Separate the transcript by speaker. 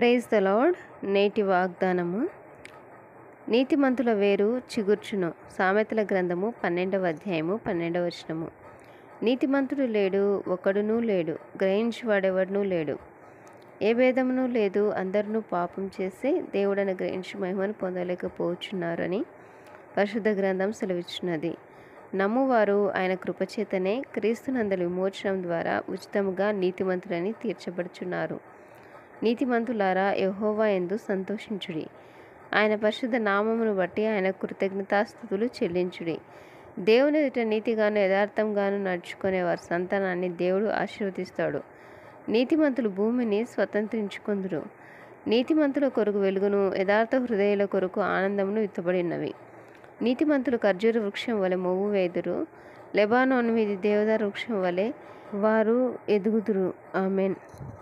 Speaker 1: praise the lord నేటి వాగ్దానము నీతిమంతుల వేరు చిగుర్చును సామెతల గ్రంథము పన్నెండవ అధ్యాయము పన్నెండవ వచనము నీతిమంతుడు లేడు ఒకడునూ లేడు గ్రహించువాడెవడునూ లేడు ఏ భేదమును లేదు అందరినూ పాపం చేసి దేవుడని గ్రహించి మహిమను పొందలేకపోవచ్చున్నారని పరిశుద్ధ గ్రంథం సెలవిస్తున్నది నమ్మువారు ఆయన కృపచేతనే క్రీస్తునందలి విమోచనం ద్వారా ఉచితముగా నీతిమంతులని తీర్చబడుచున్నారు నీతిమంతులారా యెహోవా ఎందు సంతోషించుడి ఆయన పరిశుద్ధ నామమును బట్టి ఆయన కృతజ్ఞతాస్థుతులు చెల్లించుడి దేవుని ఎదుట నీతిగాను యథార్థంగాను నడుచుకునే వారి సంతానాన్ని దేవుడు ఆశీర్వదిస్తాడు నీతిమంతులు భూమిని స్వతంత్రించుకుందురు నీతిమంతుల కొరకు వెలుగును యథార్థ హృదయాల కొరకు ఆనందమును విత్తబడినవి నీతిమంతులు ఖర్జూర వృక్షం వలె మొవ్వు వేదురు లెబానోన్ మీది దేవదారు వృక్షం వలె వారు ఎదుగుదురు ఆమెన్